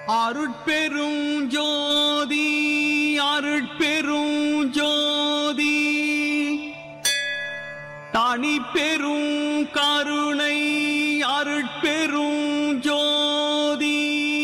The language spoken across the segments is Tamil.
அருட்பெரும் ஜோதி அருட்பெரும் ஜோதி தனி பெரும் கருணை அருட்பெரும் ஜோதி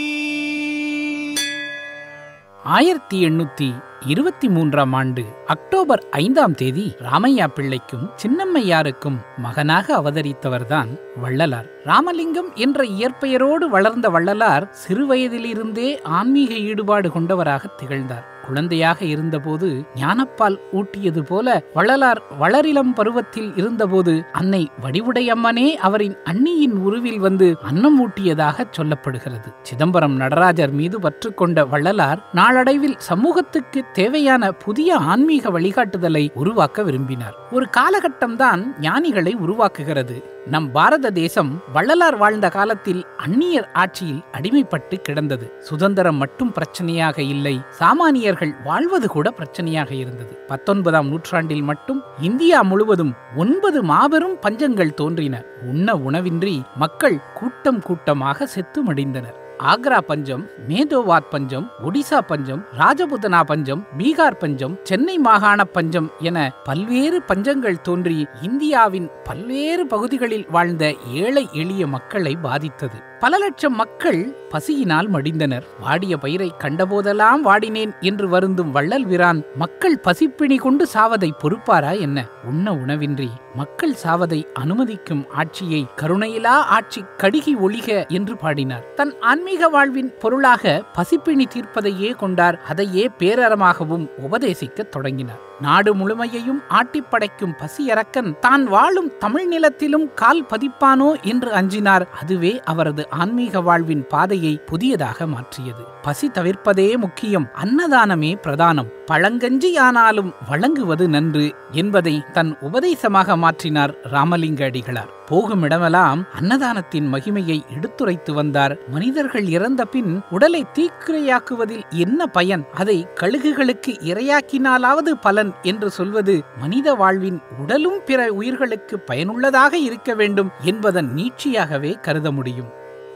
ஆயிரத்தி எண்ணூத்தி இருபத்தி மூன்றாம் ஆண்டு அக்டோபர் ஐந்தாம் தேதி ராமையா பிள்ளைக்கும் சின்னம்மையாருக்கும் மகனாக அவதரித்தவர்தான் வள்ளலார் ராமலிங்கம் என்ற இயற்பெயரோடு வளர்ந்த வள்ளலார் சிறுவயதிலிருந்தே ஆன்மீக ஈடுபாடு கொண்டவராக திகழ்ந்தார் குழந்தையாக இருந்தபோது ஞானப்பால் ஊட்டியது போல வள்ளலார் வளரிளம் பருவத்தில் இருந்தபோது அன்னை வடிவுடையம்மனே அவரின் அண்ணியின் உருவில் வந்து அன்னம் ஊட்டியதாக சொல்லப்படுகிறது சிதம்பரம் நடராஜர் மீது பற்று கொண்ட வள்ளலார் நாளடைவில் சமூகத்துக்கு தேவையான புதிய ஆன்மீக வழிகாட்டுதலை உருவாக்க விரும்பினார் ஒரு காலகட்டம்தான் ஞானிகளை உருவாக்குகிறது நம் பாரத தேசம் வள்ளலார் வாழ்ந்த காலத்தில் அந்நியர் ஆட்சியில் அடிமைப்பட்டு கிடந்தது சுதந்திரம் மட்டும் பிரச்சனையாக இல்லை சாமானியர்கள் வாழ்வது கூட பிரச்சனையாக இருந்தது பத்தொன்பதாம் நூற்றாண்டில் மட்டும் இந்தியா முழுவதும் ஒன்பது மாபெரும் பஞ்சங்கள் தோன்றின உண்ண உணவின்றி மக்கள் கூட்டம் கூட்டமாக செத்து மடிந்தனர் ஆக்ரா பஞ்சம் மேதோவாத் பஞ்சம் ஒடிசா பஞ்சம் ராஜபுதனா பஞ்சம் பீகார் பஞ்சம் சென்னை மாகாண பஞ்சம் என பல்வேறு பஞ்சங்கள் தோன்றி இந்தியாவின் பல்வேறு பகுதிகளில் வாழ்ந்த ஏழை எளிய மக்களை பாதித்தது பல லட்சம் மக்கள் பசியினால் மடிந்தனர் வாடிய பயிரை கண்டபோதெல்லாம் வாடினேன் என்று வருந்தும் வள்ளல் விரான் மக்கள் பசிப்பிணி கொண்டு சாவதை பொறுப்பாரா என்ன உண்ண உணவின்றி மக்கள் சாவதை அனுமதிக்கும் ஆட்சியை கருணையிலா ஆட்சி கடிகி ஒளிக என்று பாடினார் தன் ஆன்மீக வாழ்வின் பொருளாக பசிப்பிணி தீர்ப்பதையே கொண்டார் அதையே பேரறமாகவும் உபதேசிக்கத் தொடங்கினார் நாடு முழுமையையும் ஆட்டிப்படைக்கும் பசியரக்கன் தான் வாழும் தமிழ் நிலத்திலும் கால் பதிப்பானோ என்று அஞ்சினார் அதுவே அவரது ஆன்மீக வாழ்வின் பாதையை புதியதாக மாற்றியது பசி தவிர்ப்பதே முக்கியம் அன்னதானமே பிரதானம் பழங்கஞ்சி ஆனாலும் வழங்குவது நன்று என்பதை தன் உபதேசமாக மாற்றினார் ராமலிங்க அடிகளார் போகும் இடமெல்லாம் அன்னதானத்தின் மகிமையை எடுத்துரைத்து வந்தார் மனிதர்கள் இறந்த பின் உடலை தீக்கிரையாக்குவதில் என்ன பயன் அதை கழுகுகளுக்கு இரையாக்கினாலாவது பலன் என்று சொல்வது மனித வாழ்வின் உடலும் பிற உயிர்களுக்கு பயனுள்ளதாக இருக்க வேண்டும் என்பதன் நீட்சியாகவே கருத முடியும்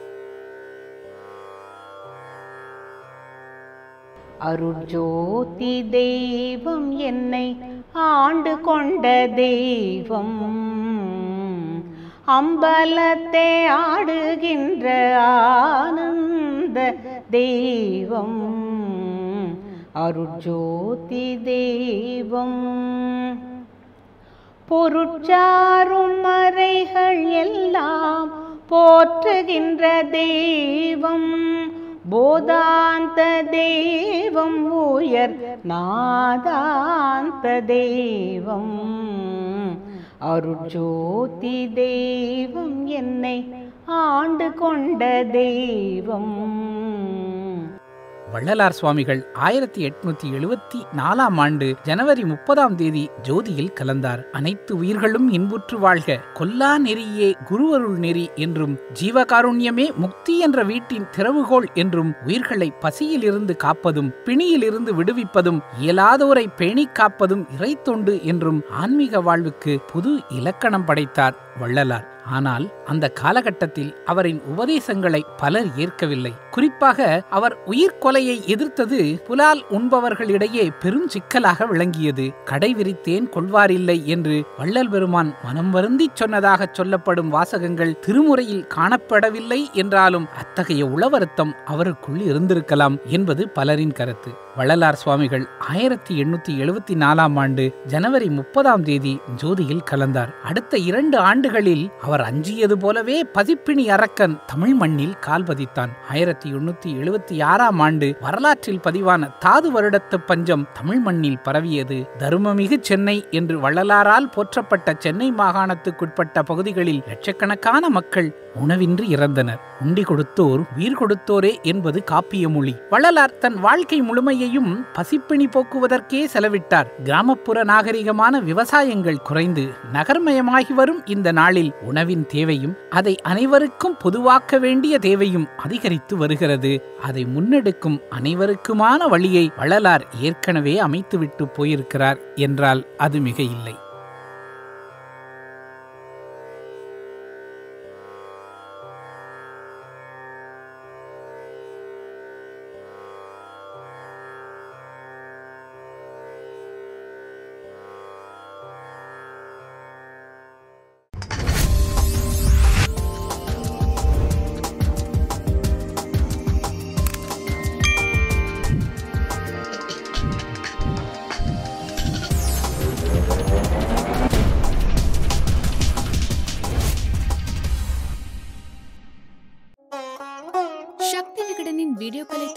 அருட்ஜோதி தெய்வம் என்னை ஆண்டு கொண்ட தெய்வம் அம்பலத்தை ஆடுகின்ற ஆனந்த தெய்வம் அருட்ஜோதி தெய்வம் பொருட்சாரும் மறைகள் எல்லாம் போற்றுகின்ற தெய்வம் போதாந்த தெய்வம் உயர் நாதாந்த தெய்வம் அருட்ஜோதி தெய்வம் என்னை ஆண்டு கொண்ட தெய்வம் வள்ளலார் சுவாமிகள் ஆயிரத்தி எட்நூத்தி எழுபத்தி நாலாம் ஆண்டு ஜனவரி முப்பதாம் தேதி ஜோதியில் கலந்தார் அனைத்து உயிர்களும் இன்புற்று வாழ்க கொல்லா நெறியே குருவருள் நெறி என்றும் ஜீவகாருண்யமே முக்தி என்ற வீட்டின் திறவுகோல் என்றும் உயிர்களை பசியிலிருந்து காப்பதும் பிணியிலிருந்து விடுவிப்பதும் இயலாதோரை பேணிக் காப்பதும் இறைத்தொண்டு என்றும் ஆன்மீக வாழ்வுக்கு புது இலக்கணம் படைத்தார் வள்ளலார் ஆனால் அந்த காலகட்டத்தில் அவரின் உபதேசங்களை பலர் ஏற்கவில்லை குறிப்பாக அவர் உயிர்கொலையை எதிர்த்தது புலால் உண்பவர்களிடையே பெரும் சிக்கலாக விளங்கியது கடை விரித்தேன் கொள்வாரில்லை என்று வள்ளல் பெருமான் மனம் வருந்திச் சொன்னதாக சொல்லப்படும் வாசகங்கள் திருமுறையில் காணப்படவில்லை என்றாலும் அத்தகைய உளவருத்தம் அவருக்குள் இருந்திருக்கலாம் என்பது பலரின் கருத்து வள்ளலார் சுவாமிகள் ஆயிரத்தி எண்ணூத்தி எழுபத்தி நாலாம் ஆண்டு ஜனவரி முப்பதாம் தேதி ஜோதியில் கலந்தார் அடுத்த இரண்டு ஆண்டுகளில் அவர் அஞ்சியது போலவே பதிப்பிணி அரக்கன் தமிழ் மண்ணில் கால் பதித்தான் ஆயிரத்தி எண்ணூத்தி எழுபத்தி ஆறாம் ஆண்டு வரலாற்றில் பதிவான தாது வருடத்து பஞ்சம் தமிழ் மண்ணில் பரவியது தருமமிகு சென்னை என்று வள்ளலாரால் போற்றப்பட்ட சென்னை மாகாணத்துக்குட்பட்ட பகுதிகளில் லட்சக்கணக்கான மக்கள் உணவின்றி இறந்தனர் உண்டி கொடுத்தோர் உயிர் கொடுத்தோரே என்பது காப்பிய மொழி வள்ளலார் தன் வாழ்க்கை முழுமையையும் பசிப்பிணி போக்குவதற்கே செலவிட்டார் கிராமப்புற நாகரிகமான விவசாயங்கள் குறைந்து நகர்மயமாகி வரும் இந்த நாளில் உணவின் தேவையும் அதை அனைவருக்கும் பொதுவாக்க வேண்டிய தேவையும் அதிகரித்து வருகிறது அதை முன்னெடுக்கும் அனைவருக்குமான வழியை வள்ளலார் ஏற்கனவே அமைத்துவிட்டு போயிருக்கிறார் என்றால் அது மிக இல்லை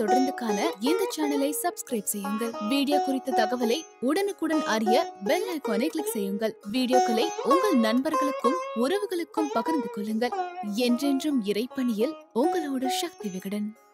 தொடர்ந்து காண இந்த சேனலை சப்ஸ்கிரைப் செய்யுங்கள் வீடியோ குறித்த தகவலை உடனுக்குடன் அறிய பெல் ஐகானை கிளிக் செய்யுங்கள் வீடியோக்களை உங்கள் நண்பர்களுக்கும் உறவுகளுக்கும் பகிர்ந்து கொள்ளுங்கள் என்றென்றும் இறைப்பணியில் உங்களோட சக்தி விகடன்